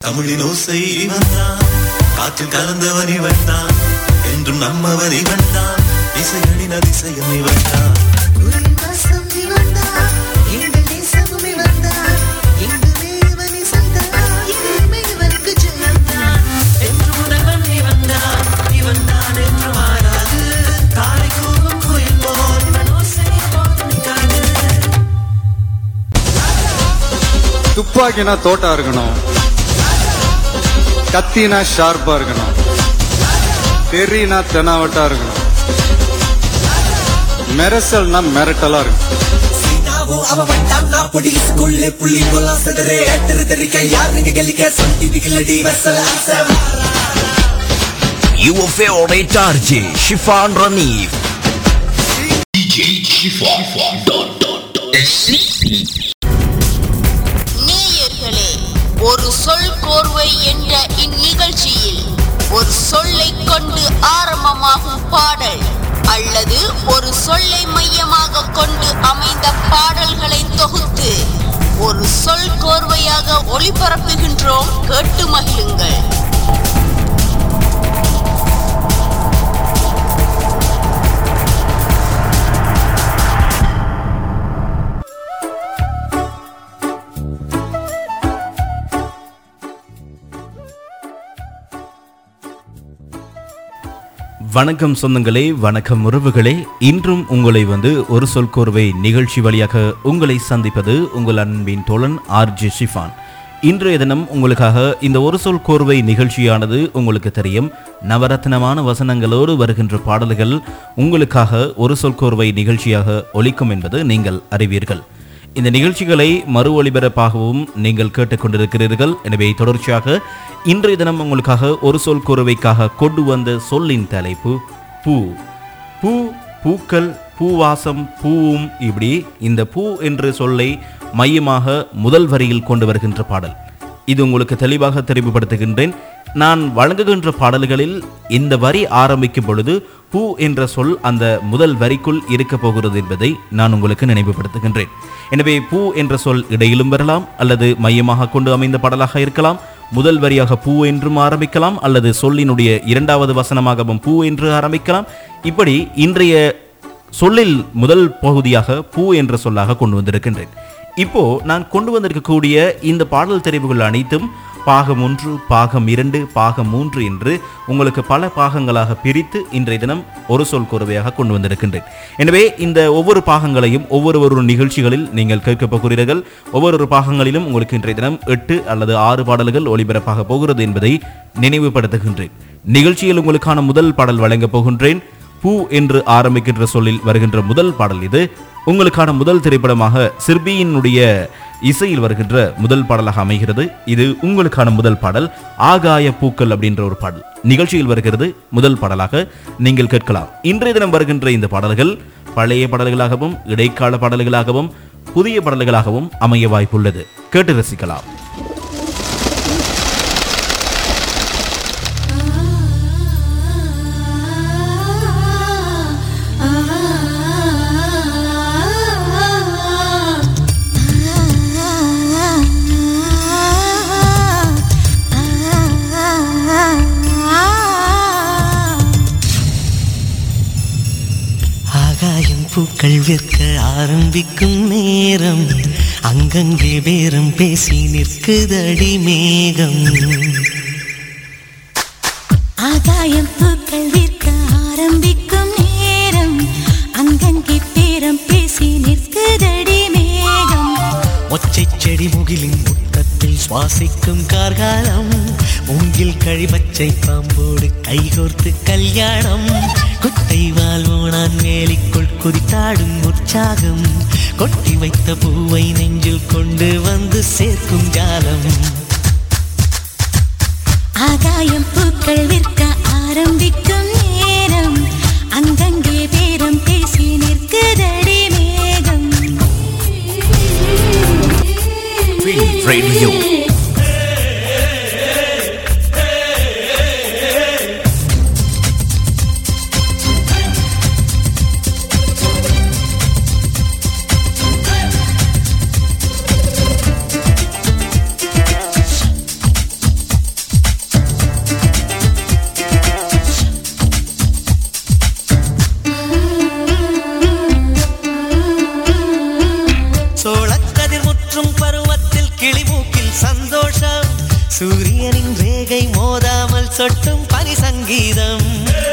தமிழின் ஓசை இவன் தான் காற்றில் கலந்தவன் இவன் தான் என்றும் நம்மவன் இவன் தான் இசையனின் அதிசயம் இவன் தான் உல்லாசம் இவன்தான், எங்கள் நேசமும் இவன்தான், எங்குமே இவன் இசைதான், எங்குமே இவனுக்கு ஜெயம்தான். என்று உணர்வன் இவன்தான், இவன்தான் என்று மாறாது. தாரை கூவும் குயில் போல் இவன் ஓசை எப்போதும் நிற்காது. துப்பாக்கினா தோட்டா இருக்கணும் கத்தினா ஷார்ப்பா இருக்கணும் தெரினா தெனாவட்டா இருக்கணும் மெரசல்னா மிரட்டலா இருக்கணும் சீனாவும் அவ வண்டாம் நான் பொடி ஸ்கூல்ல புள்ளி போலாம் சதரே எட்டரு தெரிக்க யாருங்க கலிக்க சொந்தி விகலடி வசல அம்சம் Your favorite RJ, Shifan Ranif. நேயர்களே ஒரு சொல் கோர்வை என்ற இந்நிகழ்ச்சியில் ஒரு சொல்லை கொண்டு ஆரம்பமாகும் பாடல் அல்லது ஒரு சொல்லை மையமாக கொண்டு அமைந்த பாடல்களை தொகுத்து ஒரு சொல் கோர்வையாக ஒளிபரப்புகின்றோம் கேட்டு மகிழுங்கள் வணக்கம் சொந்தங்களே வணக்கம் உறவுகளே இன்றும் உங்களை வந்து ஒரு சொல் கோர்வை நிகழ்ச்சி வழியாக உங்களை சந்திப்பது உங்கள் அன்பின் தோழன் ஆர்ஜி ஷிஃபான் இன்றைய தினம் உங்களுக்காக இந்த ஒரு சொல் கோர்வை நிகழ்ச்சியானது உங்களுக்கு தெரியும் நவரத்னமான வசனங்களோடு வருகின்ற பாடல்கள் உங்களுக்காக ஒரு சொல் கோர்வை நிகழ்ச்சியாக ஒலிக்கும் என்பது நீங்கள் அறிவீர்கள் இந்த நிகழ்ச்சிகளை மறு ஒளிபரப்பாகவும் நீங்கள் கேட்டுக்கொண்டிருக்கிறீர்கள் எனவே தொடர்ச்சியாக இன்றைய தினம் உங்களுக்காக ஒரு சொல் கூறுவைக்காக கொண்டு வந்த சொல்லின் தலைப்பு பூ பூ பூக்கள் பூவாசம் பூவும் இப்படி இந்த பூ என்ற சொல்லை மையமாக முதல் வரியில் கொண்டு வருகின்ற பாடல் இது உங்களுக்கு தெளிவாக தெரிவுபடுத்துகின்றேன் நான் வழங்குகின்ற பாடல்களில் இந்த வரி ஆரம்பிக்கும் பொழுது பூ என்ற சொல் அந்த முதல் வரிக்குள் இருக்க போகிறது என்பதை நான் உங்களுக்கு நினைவுபடுத்துகின்றேன் எனவே பூ என்ற சொல் இடையிலும் வரலாம் அல்லது மையமாக கொண்டு அமைந்த பாடலாக இருக்கலாம் முதல் வரியாக பூ என்றும் ஆரம்பிக்கலாம் அல்லது சொல்லினுடைய இரண்டாவது வசனமாகவும் பூ என்று ஆரம்பிக்கலாம் இப்படி இன்றைய சொல்லில் முதல் பகுதியாக பூ என்ற சொல்லாக கொண்டு வந்திருக்கின்றேன் இப்போ நான் கொண்டு வந்திருக்கக்கூடிய இந்த பாடல் தெரிவுகள் அனைத்தும் பாகம் ஒன்று பாகம் இரண்டு பாகம் மூன்று என்று உங்களுக்கு பல பாகங்களாக பிரித்து இன்றைய தினம் ஒரு சொல் கோர்வையாக கொண்டு வந்திருக்கின்றேன் எனவே இந்த ஒவ்வொரு பாகங்களையும் ஒவ்வொரு ஒரு நிகழ்ச்சிகளில் நீங்கள் கேட்கப் போகிறீர்கள் ஒவ்வொரு பாகங்களிலும் உங்களுக்கு இன்றைய தினம் எட்டு அல்லது ஆறு பாடல்கள் ஒளிபரப்பாக போகிறது என்பதை நினைவுபடுத்துகின்றேன் நிகழ்ச்சியில் உங்களுக்கான முதல் பாடல் வழங்கப் போகின்றேன் பூ என்று ஆரம்பிக்கின்ற சொல்லில் வருகின்ற முதல் பாடல் இது உங்களுக்கான முதல் திரைப்படமாக சிற்பியினுடைய இசையில் வருகின்ற முதல் பாடலாக அமைகிறது இது உங்களுக்கான முதல் பாடல் ஆகாய பூக்கள் அப்படின்ற ஒரு பாடல் நிகழ்ச்சியில் வருகிறது முதல் பாடலாக நீங்கள் கேட்கலாம் இன்றைய தினம் வருகின்ற இந்த பாடல்கள் பழைய பாடல்களாகவும் இடைக்கால பாடல்களாகவும் புதிய பாடல்களாகவும் அமைய வாய்ப்புள்ளது கேட்டு ரசிக்கலாம் ஆகாயம் பூக்கள் விற்க ஆரம்பிக்கும் நேரம் அங்கங்கே பேரம் பேசி நிற்குதடி மேகம் ஆகாயம் பூக்கள் விற்க ஆரம்பிக்கும் நேரம் அங்கங்கே பேரம் பேசி நிற்குதடி மேகம் ஒச்சை செடி முகிலின் முட்டத்தில் சுவாசிக்கும் கார்காலம் மூங்கில் கழிவச்சை பாம்போடு கைகோர்த்து கல்யாணம் கொட்டை வாழ்வோனான் மேலிக்குள் குதித்தாடும் உற்சாகம் கொட்டி வைத்த பூவை நெஞ்சில் கொண்டு வந்து சேர்க்கும் ஜாலம் ஆகாயம் பூக்கள் விற்க ஆரம்பிக்கும் நேரம் அங்கங்கே பேரம் பேசி நிற்குதடி மேகம் Radio. கதிர் முற்றும் பருவத்தில் கிளிமூக்கில் சந்தோஷம் சூரியனின் ரேகை மோதாமல் சொட்டும் பனி சங்கீதம்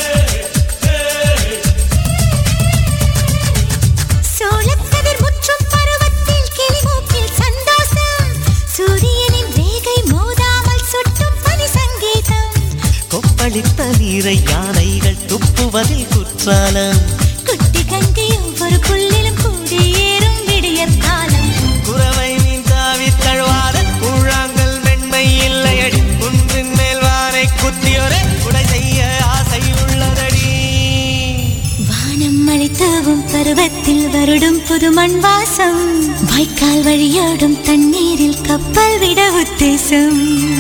சோளக்கதிர் முற்றும் பருவத்தில் கிளிமூக்கில் சந்தோஷம் சூரியனின் ரேகை மோதாமல் சுட்டும் பனி சங்கீதம் கொப்பளித்த நீரை யானைகள் துப்புவதில் குற்றாலம் குட்டி கங்கை ஒவ்வொரு புள்ளிலும் கூடியேறும் விடியற் காலம் குறவை மீன் தாவி தழுவாத கூழாங்கல் வெண்மை இல்லையடி குன்றின் மேல் வானை குத்தியொரே உடை செய்ய ஆசை உள்ளதடி வானம் மழை தூவும் பருவத்தில் வருடும் புது மண் வாசம் வாய்க்கால் வழியோடும் தண்ணீரில் கப்பல் விட உத்தேசம்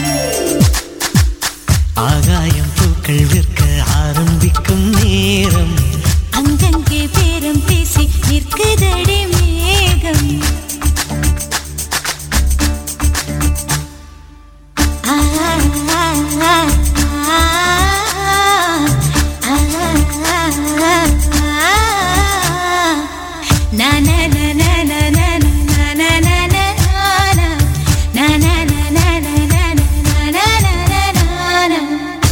ஆகாயம் பூக்கள் விற்க ஆரம்பிக்கும் நேரம் அங்கங்கே பேரம் பேசி நிற்குதடி மேகம் ஆ, ஆ, ஆ, ஆ, ஆ, ஆ, ஆ. Na na na na na na na na na na na na. Na na na na na na na na na na na na.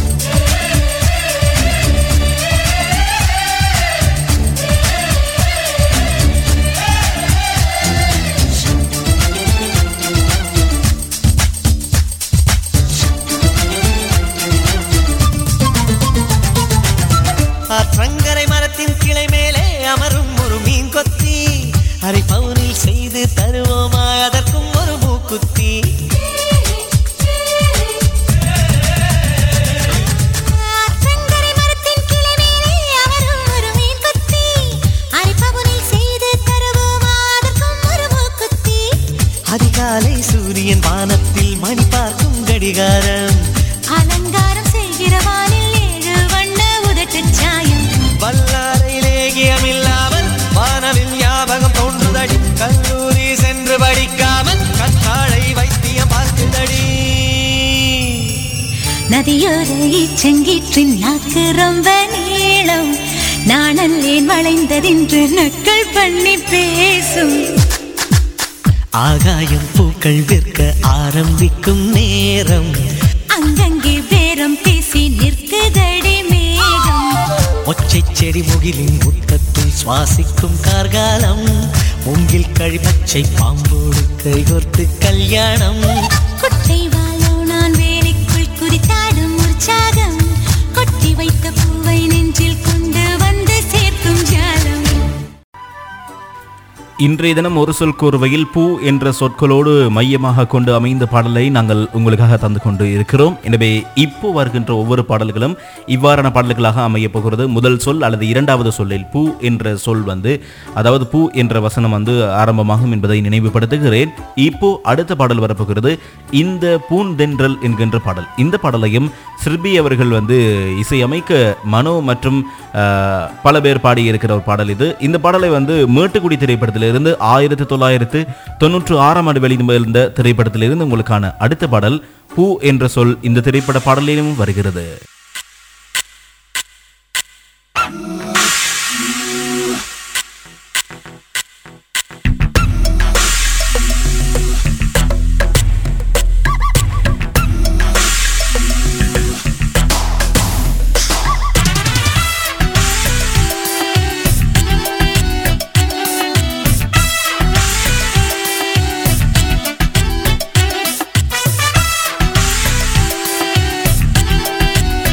ஆற்றங்கரை மரத்தின் கிளை மேலே அமரும் ஒரு மீன் கொத்தி அரை பவுனில் செய்து தருவோமா அதற்கும் ஒரு மூக்குத்தி ஆற்றங்கரை மரத்தின் கிளை மேலே அமரும் ஒரு மீன் கொத்தி. அரைப்பவுனில் செய்து தருவோமா அதற்கும் ஒரு மூக்குத்தி. அதிகாலை சூரியன் வானத்தில் மணி பார்க்கும் கடிகாரம் அலங்காரம் செய்கிற வானில் ஏழு வண்ண உதட்டுச் சாயம். வல்லாரை லேகியம் இல்லாமல் வானவில் ஞாபகம் தோன்றுதடி கல்லூரி சென்று படிக்காமல் கற்றாழை வைத்தியம் பார்க்குதடி நதியோர ஈச்சங்கீற்றின் நாக்கு ரொம்ப நீளம் நாணல்லேன் வளைந்ததென்று நக்கள் பண்ணி பேசும் ஆகாயம் பூக்கள் விற்க ஆரம்பிக்கும் நேரம் அங்கங்கே பேரம் பேசி நிற்குதடி மேகம் ஒச்சை செடி முகிலின் முத்தத்தில் சுவாசிக்கும் கார்காலம் மூங்கில் கழிப்பச்சை பாம்போடு கைகோர்த்து கல்யாணம் குட்டை வாழோ நான் வேலைக்குள் குறித்தாடும் உற்சாகம் கொட்டி வைத்த பூவை நெஞ்சில் கொண்டு வந்து சேர்க்கும் ஜாலம் இன்றைய தினம் ஒரு சொல் கூறுவையில் பூ என்ற சொற்களோடு மையமாக கொண்டு அமைந்த பாடலை நாங்கள் உங்களுக்காக தந்து கொண்டு இருக்கிறோம் எனவே இப்போ வருகின்ற ஒவ்வொரு பாடல்களும் இவ்வாறான பாடல்களாக அமையப் போகிறது முதல் சொல் அல்லது இரண்டாவது சொல்லில் பூ என்ற சொல் வந்து அதாவது பூ என்ற வசனம் வந்து ஆரம்பமாகும் என்பதை நினைவுபடுத்துகிறேன் இப்போ அடுத்த பாடல் வரப்போகிறது இந்த பூந்தென்றல் என்கின்ற பாடல் இந்த பாடலையும் ஸ்ருபி அவர்கள் வந்து இசையமைக்க மனோ மற்றும் அஹ், பல பேர் பாடியிருக்கிற ஒரு பாடல் இது இந்த பாடலை வந்து மேட்டுக்குடி திரைப்படத்திலிருந்து ஆயிரத்தி தொள்ளாயிரத்து தொண்ணூற்று ஆறாம் ஆண்டு வெளிவந்த திரைப்படத்திலிருந்து உங்களுக்கான அடுத்த பாடல் பூ என்ற சொல் இந்த திரைப்பட பாடலிலும் வருகிறது ஆ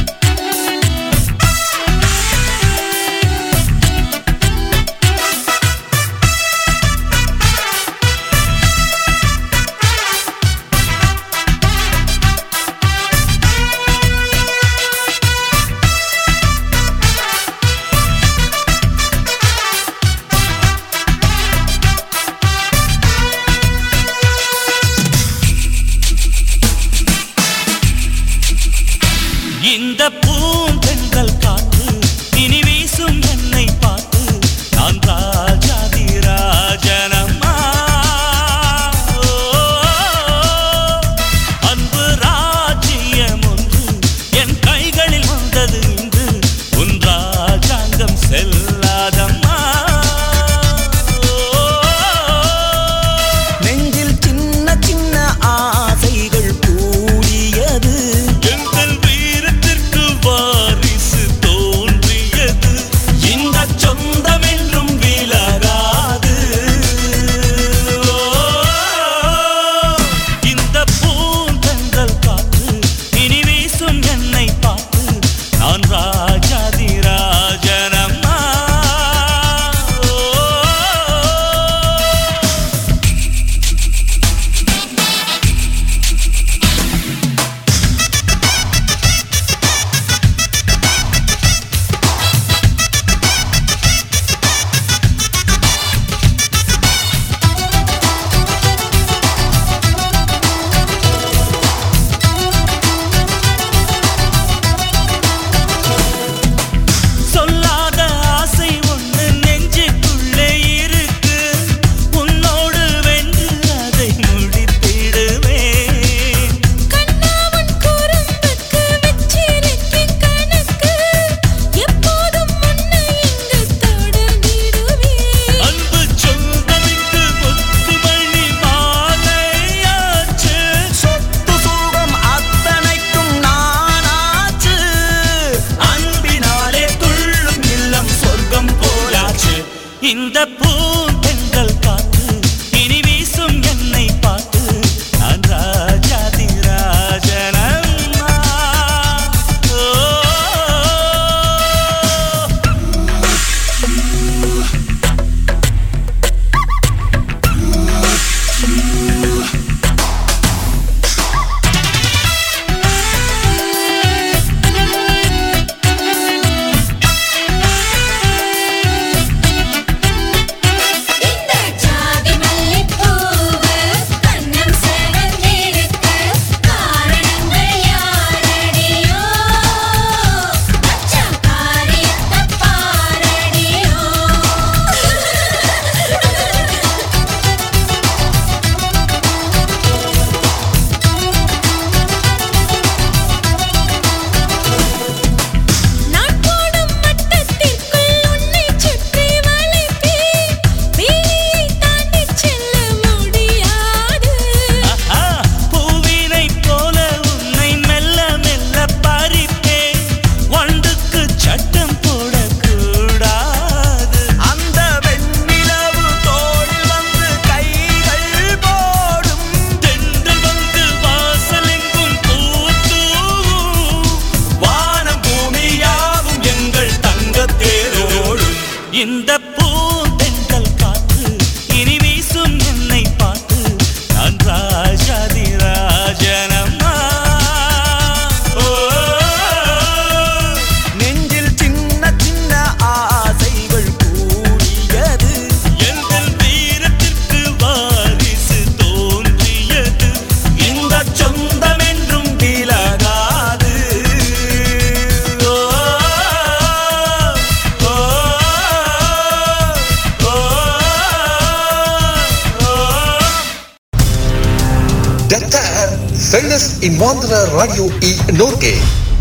Dakar, famous in Mandra Radio e Norte.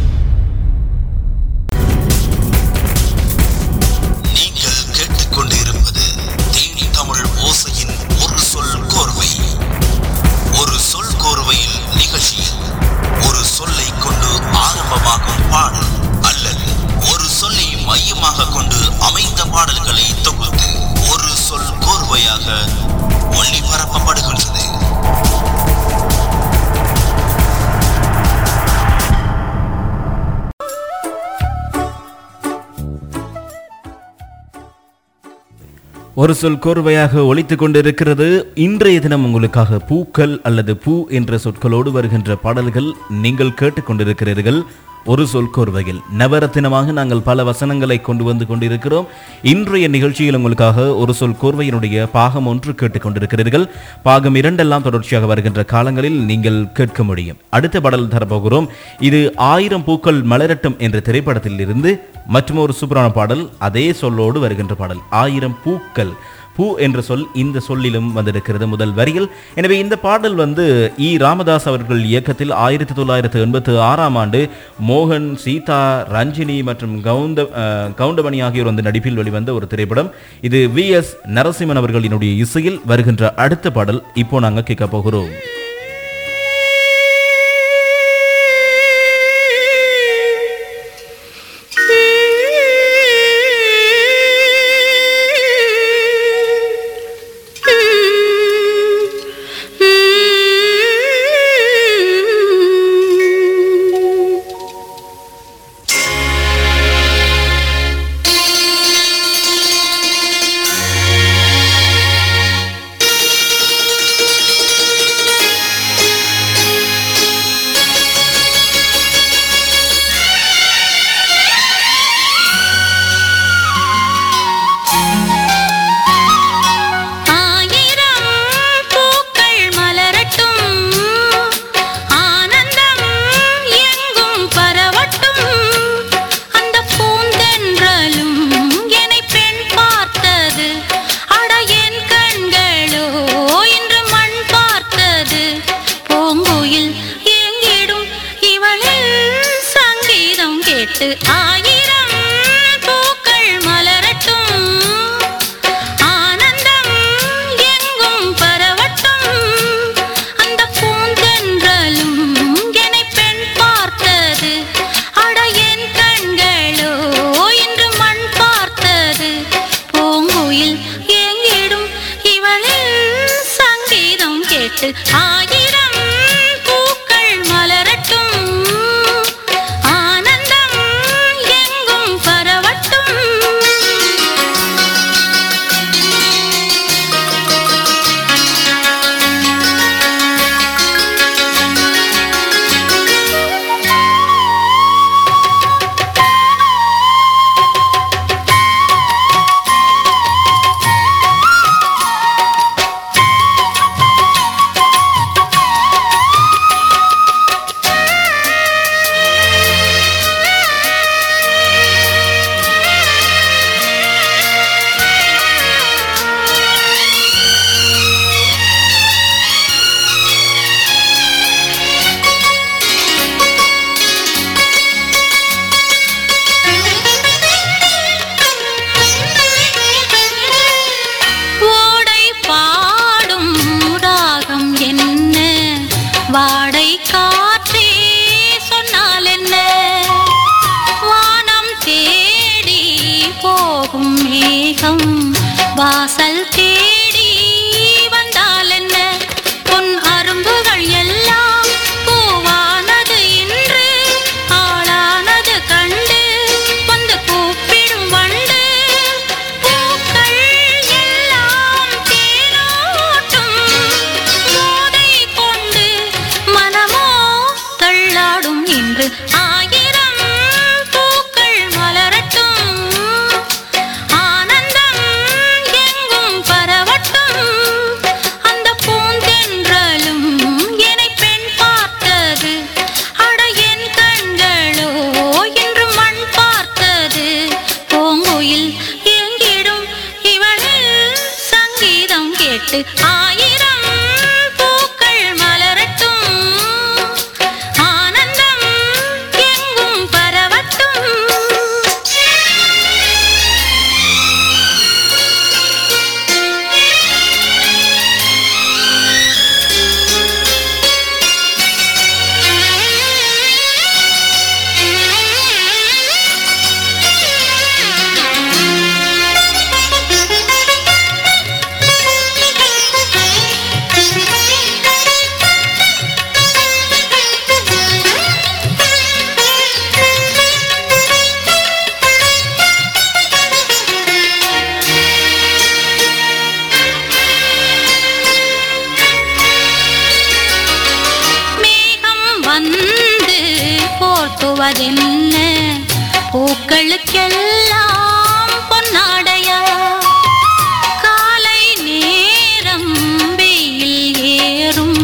நீங்கள் கேட்டுக்கொண்டிருப்பது தேனி தமிழ் ஓசையின் ஒரு சொல் கோர்வை ஒரு சொல் கோர்வையில் நிகழ்ச்சியில் ஒரு சொல்லை கொண்டு ஆரம்பமாகும் பாடல் அல்லது ஒரு சொல்லை மையமாக கொண்டு அமைந்த பாடல்களை தொகுத்து ஒரு சொல் கோர்வையாக ஒளிபரப்பப்படுகின்றது ஒரு சொல் கோர்வையாக ஒலித்துக் கொண்டிருக்கிறது இன்றைய தினம் உங்களுக்காக பூக்கள் அல்லது பூ என்ற சொற்களோடு வருகின்ற பாடல்கள் நீங்கள் கேட்டுக்கொண்டிருக்கிறீர்கள் ஒரு சொல் கோர்வையில் நவரத்தினமாக நாங்கள் பல வசனங்களை கொண்டு வந்து கொண்டிருக்கிறோம் இன்றைய நிகழ்ச்சியில் உங்களுக்காக ஒரு சொல் கோர்வையினுடைய பாகம் ஒன்று கேட்டுக்கொண்டிருக்கிறீர்கள் பாகம் இரண்டெல்லாம் தொடர்ச்சியாக வருகின்ற காலங்களில் நீங்கள் கேட்க முடியும் அடுத்த பாடல் தரப்போகிறோம் இது ஆயிரம் பூக்கள் மலரட்டும் என்ற திரைப்படத்தில் இருந்து மற்றும் ஒரு சூப்பரான பாடல் அதே சொல்லோடு வருகின்ற பாடல் ஆயிரம் பூக்கள் பூ என்ற சொல் இந்த சொல்லிலும் வந்திருக்கிறது முதல் வரியில் எனவே இந்த பாடல் வந்து இ ராமதாஸ் அவர்கள் இயக்கத்தில் ஆயிரத்தி தொள்ளாயிரத்து எண்பத்தி ஆறாம் ஆண்டு மோகன் சீதா ரஞ்சினி மற்றும் கவுந்த அஹ், கவுண்டமணி ஆகியோர் வந்து நடிப்பில் வெளிவந்த ஒரு திரைப்படம் இது வி எஸ் நரசிம்மன் அவர்களினுடைய இசையில் வருகின்ற அடுத்த பாடல் இப்போ நாங்கள் கேட்க போகிறோம் ஆயிரம் பூக்கள் மலரட்டும் ஆனந்தம் எங்கும் பரவட்டும் அந்த பூந்தென்றலும் என்னை பெண் பார்த்தது அட என் கண்களோ இன்று மண் பார்த்தது பூங்குயில் எங்கிடும் இவளில் சங்கீதம் கேட்டு ஆயிரம் பூக்கள் மலரட்டும் ஆனந்தம் எங்கும் பரவட்டும் அந்த பூந்தென்றலும் என்னை பெண் பார்த்தது அட என் கண்களோ இன்று மண் பார்த்தது பூங்குயில் எங்கிடும் இவளில் சங்கீதம் கேட்டு ஆயிரம் பூக்கள் மலரட்டும் ஆனந்தம் எங்கும் பரவட்டும் ஓடை பாடும் ராகம் என்ன வாடை காற்றே சொன்னால் என்ன வானம் தேடி போகும் மேகம் வாசல் தேடி வந்தால் என்ன பொன் அரும்புகள் எல்லாம் பூவானது இன்று ஆளானது கண்டு வந்து கூப்பிடும் வண்டு பூக்கள் எல்லாம் தேனோட்டும் போதை கொண்டு மனமோ தள்ளாடும் இன்று ஆயிரம் பூக்கள் மலரட்டும் ஆனந்தம் எங்கும் பரவட்டும் போவதென்ன பூக்களுக்கெல்லாம் பொன்னாடையா காலை நேரம் வெயில் ஏறும்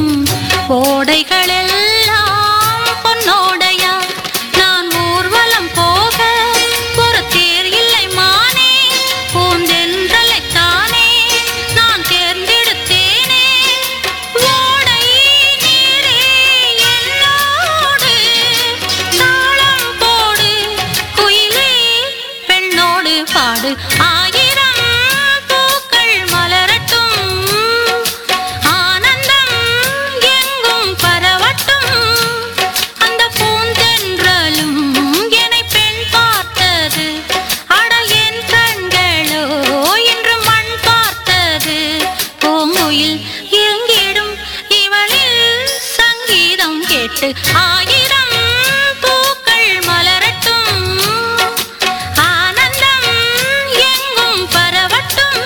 ஓடைகளெல்லாம் பொன்னோடையா நான் ஊர்வலம் போக ஒரு தேர் இல்லை மானே பூந்தென்றலைத்தானே நான் தேர்ந்தெடுத்தேனே ஓடை நீரே என்னோடு தாளம் போடு குயிலே பெண்ணோடு பாடு ஆயிரம் பூக்கள் மலரட்டும் ஆனந்தம் எங்கும் பரவட்டும் அந்த பூந்தென்றலும் என்னை பெண் பார்த்தது அட என் கண்களோ இன்று மண் பார்த்தது பூங்குயில் எங்கிடும் இவளில் சங்கீதம் கேட்டு ஆயிரம் பூக்கள் மலரட்டும் ஆனந்தம் எங்கும் பரவட்டும்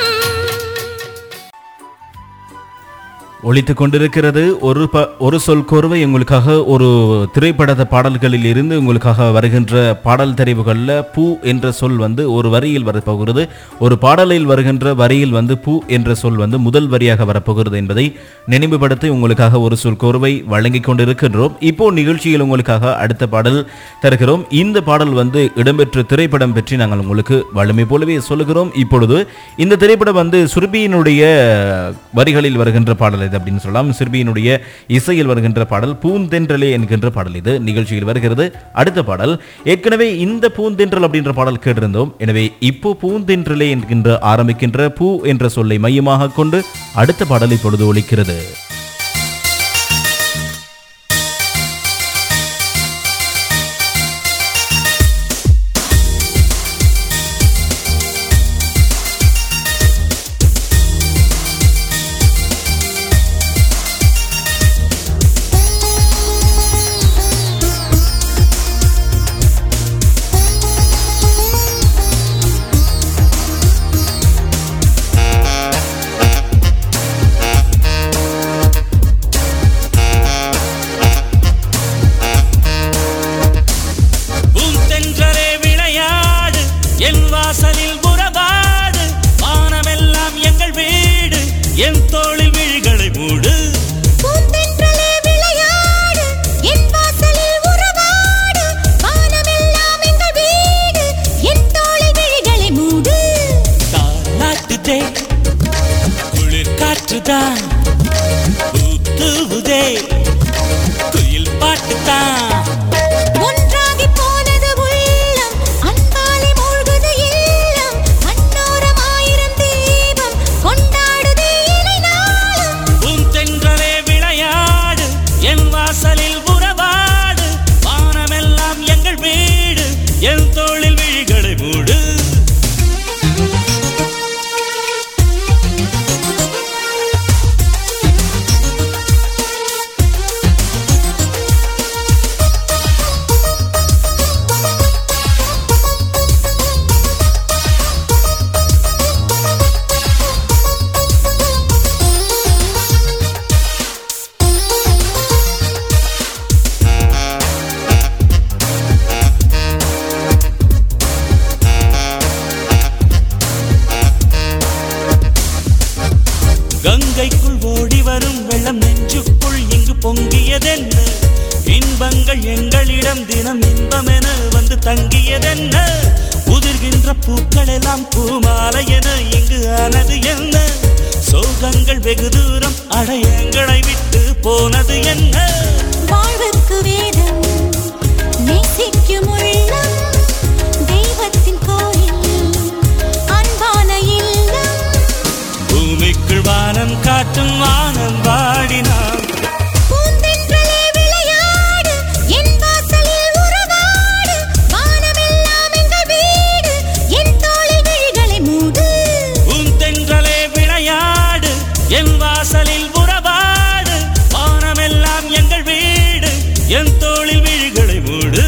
ஒழித்துக் கொண்டிருக்கிறது ஒரு ப ஒரு சொல் கோர்வை உங்களுக்காக ஒரு திரைப்பட பாடல்களில் இருந்து உங்களுக்காக வருகின்ற பாடல் தெரிவுகளில் பூ என்ற சொல் வந்து ஒரு வரியில் வரப்போகிறது ஒரு பாடலில் வருகின்ற வரியில் வந்து பூ என்ற சொல் வந்து முதல் வரியாக வரப்போகிறது என்பதை நினைவுபடுத்தி உங்களுக்காக ஒரு சொல் கோர்வை வழங்கிக் கொண்டிருக்கின்றோம் இப்போ நிகழ்ச்சியில் உங்களுக்காக அடுத்த பாடல் தருகிறோம் இந்த பாடல் வந்து இடம்பெற்ற திரைப்படம் பற்றி நாங்கள் உங்களுக்கு வலிமை போலவே சொல்லுகிறோம் இப்பொழுது இந்த திரைப்படம் வந்து சுர்பியினுடைய வரிகளில் வருகின்ற பாடல் இது அப்படின்னு சொல்லலாம் சிறுபியினுடைய இசையில் வருகின்ற பாடல் பூந்தென்றலே என்கின்ற பாடல் இது நிகழ்ச்சியில் வருகிறது அடுத்த பாடல் ஏற்கனவே இந்த பூந்தென்றல் அப்படின்ற பாடல் கேட்டிருந்தோம் எனவே இப்போ பூந்தென்றலே என்கின்ற ஆரம்பிக்கின்ற பூ என்ற சொல்லை மையமாக கொண்டு அடுத்த பாடல் இப்பொழுது ஒலிக்கிறது பூந்தென்றலே விளையாடு என் வாசலில் உறவாடு வானமெல்லாம் எங்கள் வீடு என் தோளில் விழிகளை மூடு பூந்தென்றலே விளையாடு என் வாசலில் உறவாடு வானமெல்லாம் எங்கள் வீடு என் தோளில் விழிகளை மூடு தாலாட்டுதே குளிர் காற்றுதான் ஊத்துவுதே குயில் பாட்டுதான் ஒன்றாகி போனது உள்ளம் அன்பாலே மூழ்குது இல்லம் கண்ணோரம் ஆயிரம் தீபம் கொண்டாடுதே இலை நாளும் பூந்தென்றலே விளையாடு என் வாசலில் உறவாடு வானமெல்லாம் எங்கள் வீடு என் தோளில் விழிகளை மூடு கங்கைக்குள் ஓடி வரும் வெள்ளம் நெஞ்சுக்குள் இங்கு பொங்கியதென்ன இன்பங்கள் எங்களிடம் தினம் இன்பமென வந்து தங்கியதென்ன உதிர்கின்ற பூக்கள் எல்லாம் பூமாலை என இங்கு ஆனது என்ன சோகங்கள் வெகு தூரம் அடையங்களை விட்டு போனது என்ன வாழ்வுக்கு வேதம் நேசிக்கும் உள்ளம் தெய்வத்தின் கோயில் அன்பான இல்லம் பூமிக்குள் வானம் காட்டும் வானம் வாடினான் பூந்தென்றலே விளையாடு என் வாசலில் உறவாடு வானமெல்லாம் எங்கள் வீடு என் தோளில் விழிகளை மூடு பூந்தென்றலே விளையாடு என் வாசலில் உறவாடு வானமெல்லாம் எங்கள் வீடு என் தோளில் விழிகளை மூடு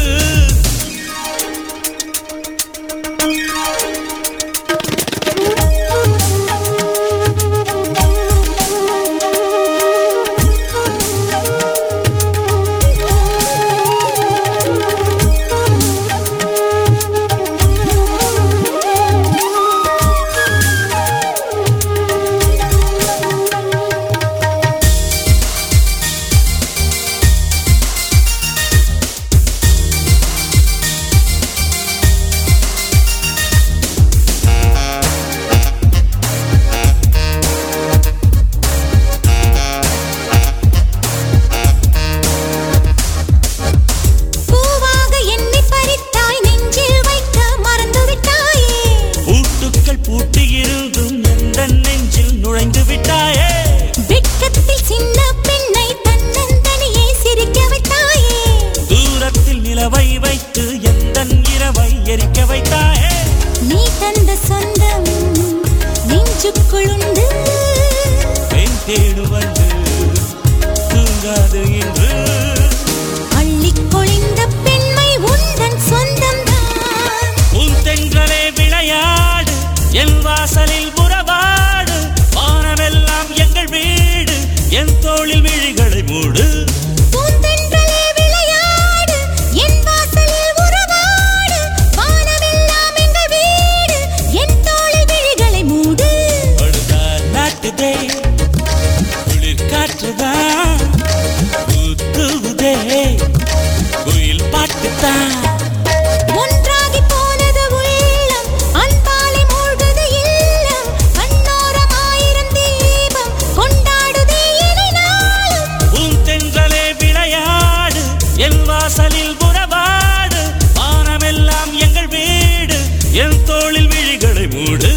ஆகாது இன்று அள்ளிக் கொழிந்த பெண்மை உந்தன் சொந்தம்தான் உன் தென்றலே விளையாடு என் வாசலில் புறவாடு வானமெல்லாம் எங்கள் வீடு என் தோளில் விழிகளை மூடு பூந்தென்றலே விளையாடு என் வாசலில் உறவாடு வானமெல்லாம் எங்கள் வீடு என் தோளில் விழிகளை மூடு படுதார் நாட்டுதே குளிர் காற்றுதான் ஊத்துதே குயில் பாட்டுத்தான் ஒன்றாகி போனது உள்ளம் அன்பாலே மூழ்குது இல்லம் கண்ணோரம் ஆயிரம் தீபம் கொண்டாடுதே இனி நாளும் உன் தென்றலே விளையாடு என் வாசலில் புறவாடு வானமெல்லாம் எங்கள் வீடு என் தோளில் விழிகளை மூடு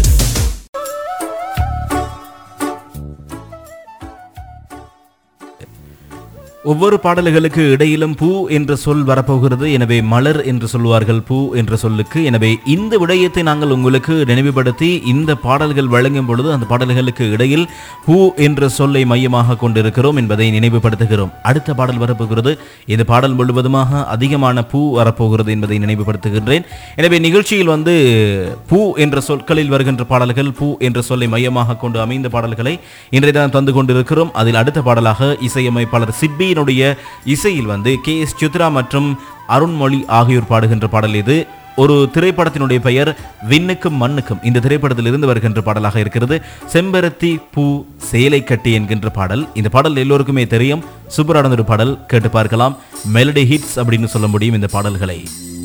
ஒவ்வொரு பாடல்களுக்கு இடையிலும் பூ என்ற சொல் வரப்போகிறது எனவே மலர் என்று சொல்வார்கள் பூ என்ற சொல்லுக்கு எனவே இந்த விடயத்தை நாங்கள் உங்களுக்கு நினைவுபடுத்தி இந்த பாடல்கள் வழங்கும் பொழுது அந்த பாடல்களுக்கு இடையில் பூ என்ற சொல்லை மையமாக கொண்டிருக்கிறோம் என்பதை நினைவுபடுத்துகிறோம் அடுத்த பாடல் வரப்போகிறது இந்த பாடல் முழுவதுமாக அதிகமான பூ வரப்போகிறது என்பதை நினைவுபடுத்துகின்றேன் எனவே நிகழ்ச்சியில் வந்து பூ என்ற சொற்களில் வருகின்ற பாடல்கள் பூ என்ற சொல்லை மையமாக கொண்டு அமைந்த பாடல்களை இன்றைய தினம் தந்து கொண்டிருக்கிறோம் அதில் அடுத்த பாடலாக இசையமைப்பாளர் சிட்பியினுடைய இசையில் வந்து கே எஸ் சித்ரா மற்றும் அருண்மொழி ஆகியோர் பாடுகின்ற பாடல் இது ஒரு திரைப்படத்தினுடைய பெயர் விண்ணுக்கும் மண்ணுக்கும் இந்த திரைப்படத்தில் இருந்து வருகின்ற பாடலாக இருக்கிறது செம்பருத்தி பூ சேலை கட்டி என்கின்ற பாடல் இந்த பாடல் எல்லோருக்குமே தெரியும் சூப்பரான ஒரு பாடல் கேட்டு பார்க்கலாம் மெலடி ஹிட்ஸ் அப்படின்னு சொல்ல முடியும் இந்த பாடல்களை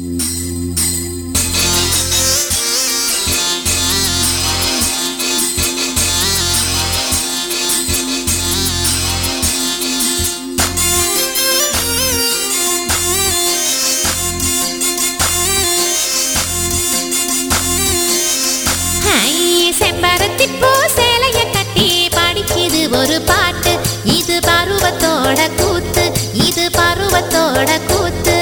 ஹை, செம்பருத்தி பூ சேலைய கட்டி படிக்குது ஒரு பாட்டு இது பருவத்தோட கூத்து இது பருவத்தோட கூத்து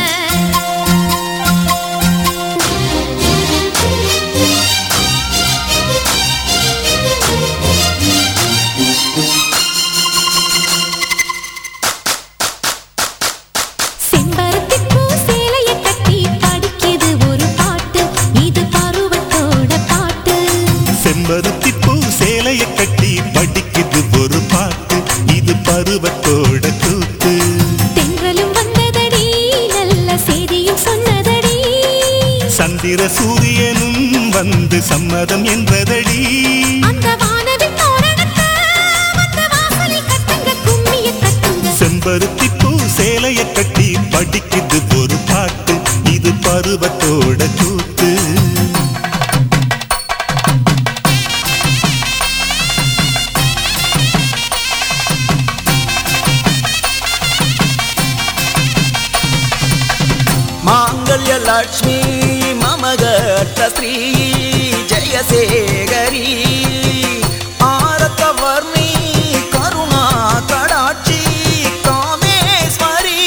செம்பருத்தி பூ சேலைய கட்டி படிக்குது ஒரு பாட்டு இது பருவத்தோட பாட்டு செம்பருத்தி பூ சேலைய கட்டி படிக்குது ஒரு பாட்டு இது பருவத்தோட கூத்து தென்றலும் வந்ததடி நல்ல செய்தியும் சொன்னதடி சந்திர சூரியனும் வந்து சம்மதம் என்றதடி அந்த வானவில் தோரணத்தை வந்த வாசலில் கட்டுங்க கும்மிய தட்டுங்க செம்பருத்தி பூ சேலைய கட்டி படிக்குது ஒரு பாட்டு இது பருவத்தோட கூத்து माङ्गल्यलक्ष्मी मम घट्टश्री जयशेखरी आरतवर्णी करुणा कडाक्षी कामेश्वरी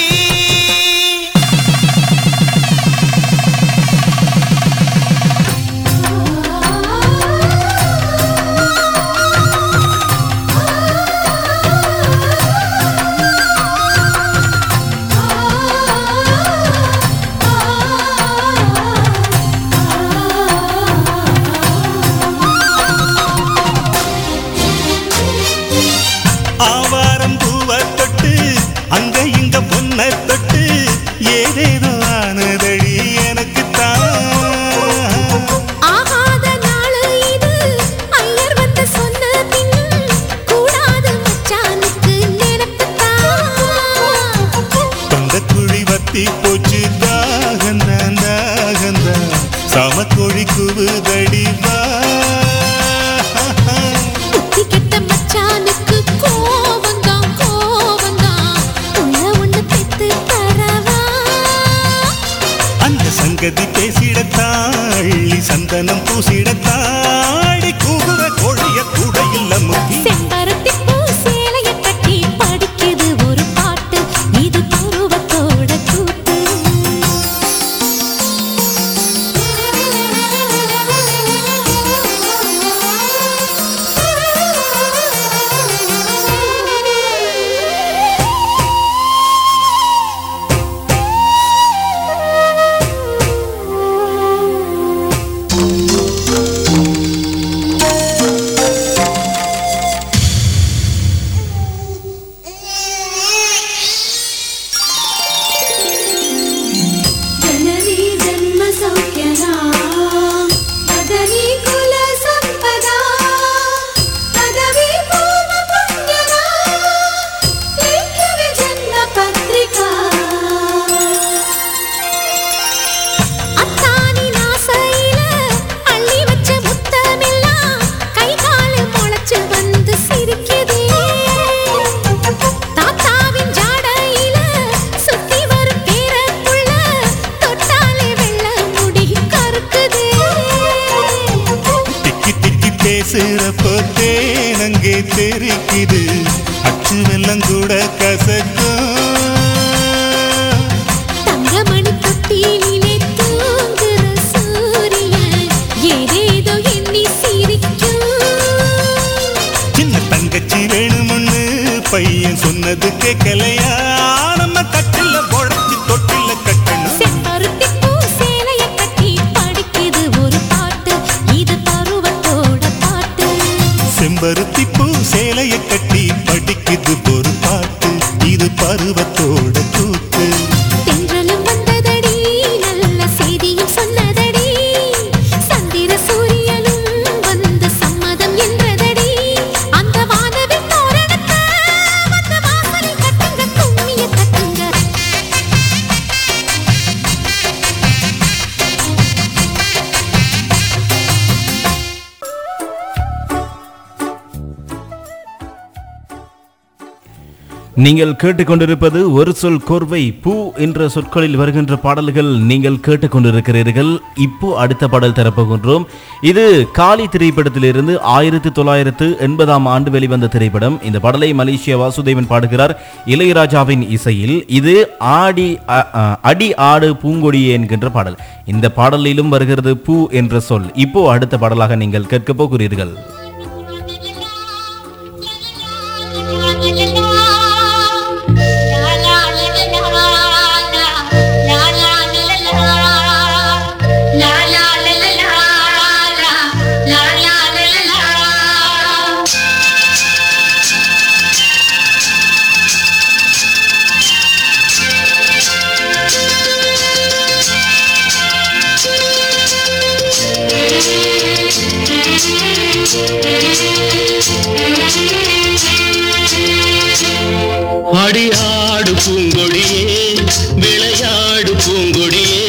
கேட்கலையா நம்ம கட்டில உழைச்சு தொட்டில கட்டணும் செம்பருத்தி பூ சேலைய கட்டி படிக்குது ஒரு பாட்டு இது பருவத்தோட பாட்டு செம்பருத்தி பூ சேலைய கட்டி படிக்குது ஒரு பாட்டு இது பருவத்தோட கூத்து தென்றலும் வந்ததடி நல்ல செய்தியும் சொன்னதடி சந்திர சூரியனும் வந்து சம்மதம் என்றதடி அந்த வானவில் தோரணத்தை வந்த வாசலில் கட்டுங்க கும்மிய தட்டுங்க நீங்கள் கேட்டுக்கொண்டிருப்பது ஒரு சொல் கோர்வை பூ என்ற சொற்களில் வருகின்ற பாடல்கள் நீங்கள் கேட்டுக்கொண்டிருக்கிறீர்கள் இப்போ அடுத்த பாடல் தரப்போகின்றோம் இது காளி திரைப்படத்திலிருந்து ஆயிரத்தி தொள்ளாயிரத்து எண்பதாம் ஆண்டு வெளிவந்த திரைப்படம் இந்த பாடலை மலேசியா வாசுதேவன் பாடுகிறார் இளையராஜாவின் இசையில் இது ஆடி அ- அ, அடி ஆடு பூங்கொடியே என்கின்ற பாடல் இந்த பாடலிலும் வருகிறது பூ என்ற சொல் இப்போ அடுத்த பாடலாக நீங்கள் கேட்கப் போகிறீர்கள் அடியாடு பூங்கொடியே விளையாடு பூங்கொடியே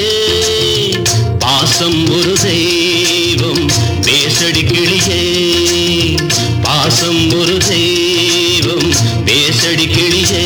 பாசம் ஒரு தெய்வம் பேசடி கிளியே பாசம் ஒரு தெய்வம் பேசடி கிளியே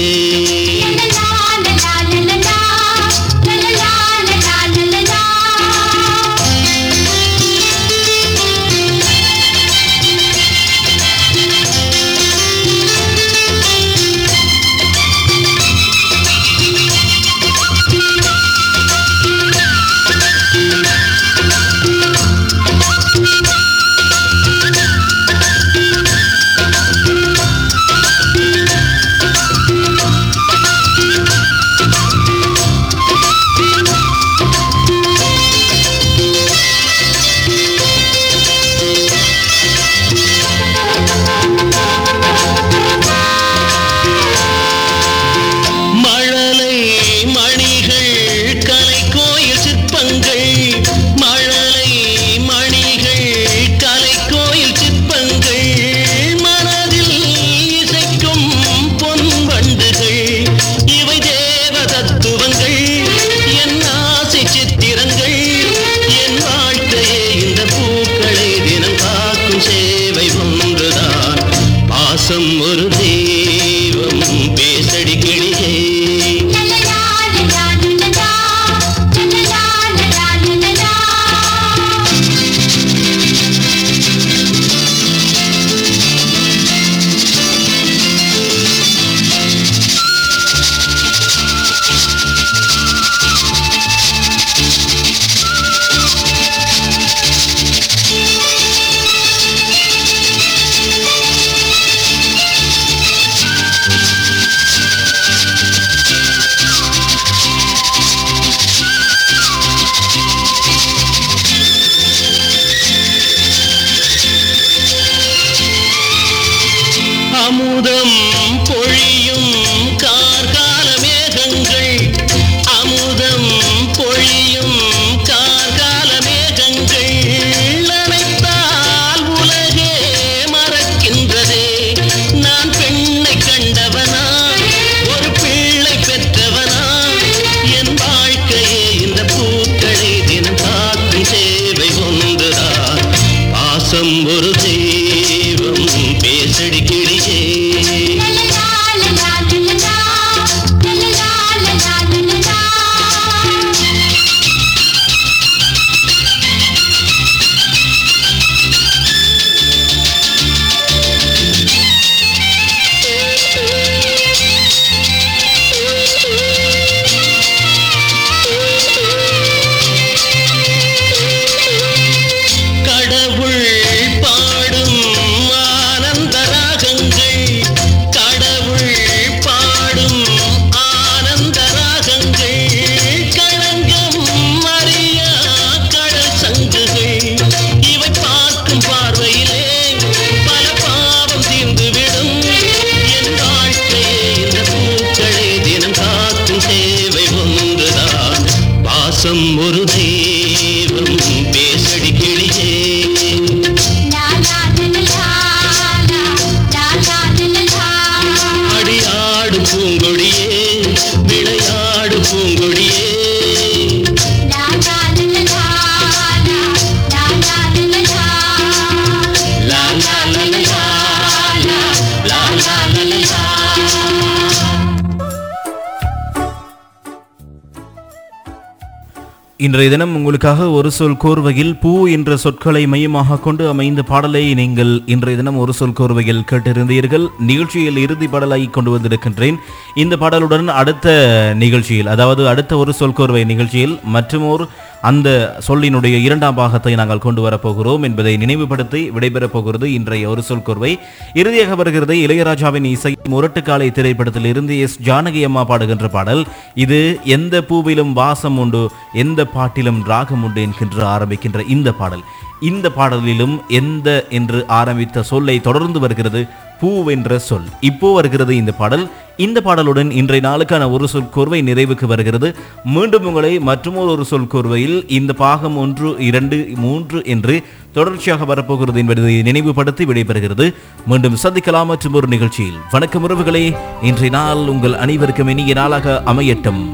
இன்றைய தினம் உங்களுக்காக ஒரு சொல் கோர்வையில் பூ என்ற சொற்களை மையமாக கொண்டு அமைந்த பாடலை நீங்கள் இன்றைய தினம் ஒரு சொல் கோர்வையில் கேட்டிருந்தீர்கள் நிகழ்ச்சியில் இறுதி பாடலாகி கொண்டு வந்திருக்கின்றேன் இந்த பாடலுடன் அடுத்த நிகழ்ச்சியில் அதாவது அடுத்த ஒரு சொல் கோர்வை நிகழ்ச்சியில் மற்றுமோர் அந்த சொல்லினுடைய இரண்டாம் பாகத்தை நாங்கள் கொண்டு வரப்போகிறோம் என்பதை நினைவுபடுத்தி விடைபெறப் போகிறது இன்றைய ஒரு சொல் கோர்வை இறுதியாக வருகிறது இளையராஜாவின் இசை முரட்டுக்காலை திரைப்படத்தில் இருந்து எஸ் ஜானகி அம்மா பாடுகின்ற பாடல் இது எந்த பூவிலும் வாசம் உண்டு எந்த பாட்டிலும் ராகம் உண்டு என்கின்ற ஆரம்பிக்கின்ற இந்த பாடல் இந்த பாடலிலும் எந்த என்று ஆரம்பித்த சொல்லை தொடர்ந்து வருகிறது பூ என்ற சொல் இப்போ வருகிறது இந்த பாடல் இந்த பாடலுடன் இன்றைய நாளுக்கான ஒரு சொல் கோர்வை நிறைவுக்கு வருகிறது மீண்டும் உங்களை மற்றொரு ஒரு சொல் கோர்வையில் இந்த பாகம் ஒன்று இரண்டு மூன்று என்று தொடர்ச்சியாக வரப்போகிறது என்பதை நினைவுபடுத்தி விடைபெறுகிறது மீண்டும் சந்திக்கலாம் மற்றும் ஒரு நிகழ்ச்சியில் வணக்கம் உறவுகளே இன்றைய நாள் உங்கள் அனைவருக்கும் இனிய நாளாக அமையட்டும்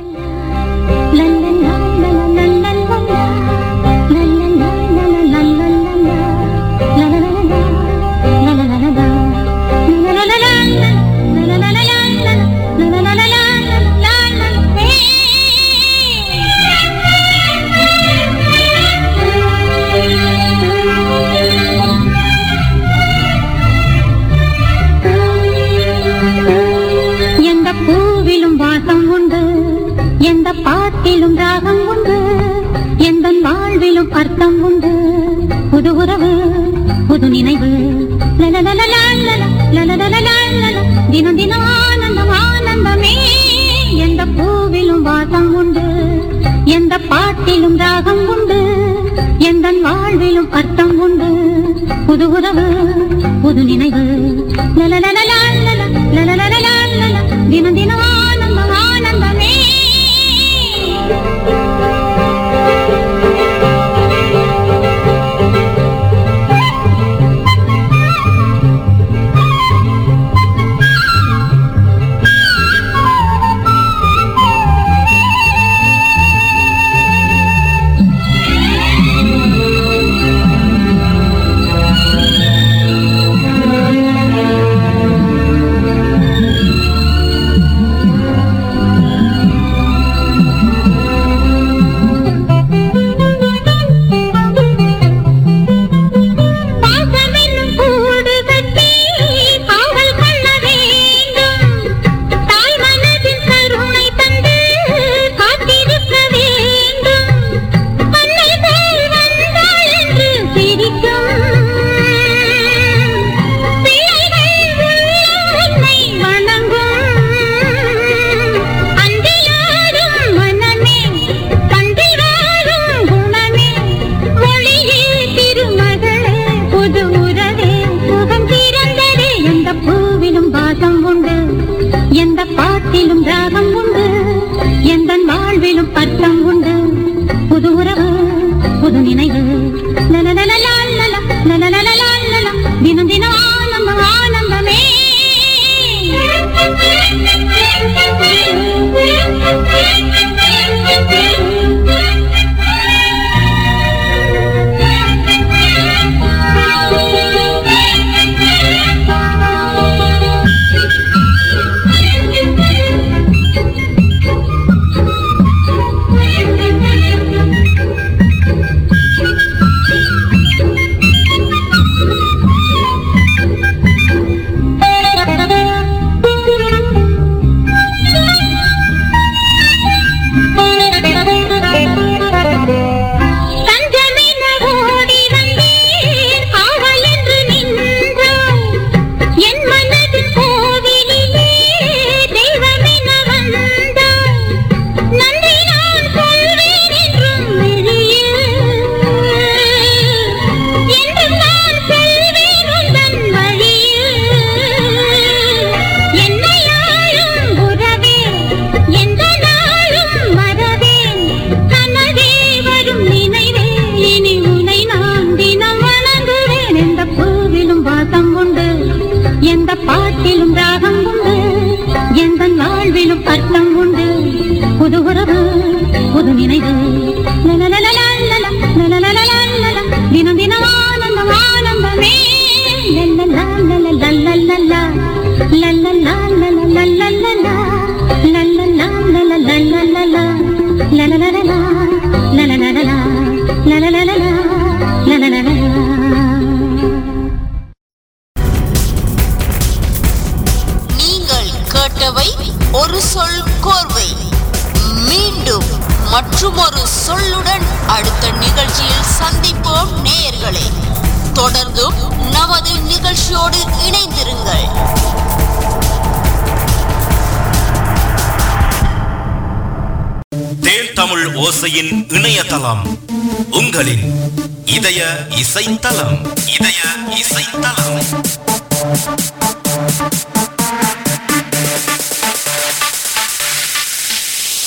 எந்த பூவிலும் வாசம் உண்டு எந்த பாட்டிலும் ராகம் உண்டு எந்த வாழ்விலும் அர்த்தம் உண்டு புது உறவு புது நினைவு லலலலலாலல, லலலலலாலல, தினம் தினம் ஆனந்தம் ஆனந்தமே எந்த பூவிலும் வாசம் உண்டு எந்த பாட்டிலும் ராகம் உண்டு எந்த வாழ்விலும் அர்த்தம் உண்டு புது உறவு புது நினைவு லலலலலாலல, லலலலலாலல, தினம் தினம் ஆனந்தம் ஆனந்தமே பாசமென்னும் கூடு கட்டி காவல் கொள்ள வேண்டும் தாய் மனதில் கருணை தந்து காத்திருக்க வேண்டும் அன்னை போல் வந்தாள் என்று சிரிக்கும் பிள்ளைகள் உள்ளம் உன்னை வணங்கும் அன்பிலாரும் மனமே கண்டில் வாழும் குணமே மொழியில் திருமகளே புது உறவே சுகம் திறந்ததே எந்த பூவிலும் வாசம் உண்டு எந்த பாட்டிலும் ராகம் உண்டு எந்த வாழ்விலும் அர்த்தம் உண்டு புது உறவு புது நினைவு லலலலலாலல, லலலலலாலல, தினம் தினம் ஆனந்தம் ஆனந்தமே Thank you. ஒரு சொல் கோர்வை மீண்டும் மற்றுமொரு சொல்லுடன் அடுத்த நிகழ்ச்சியில் சந்திப்போம் நேயர்களே தொடர்ந்தும் நமது நிகழ்ச்சியோடு இணைந்திருங்கள் தேன் தமிழ் ஓசையின் இணையதளம் உங்களின் இதய இசைத்தலம் இதய இசைத்தலம்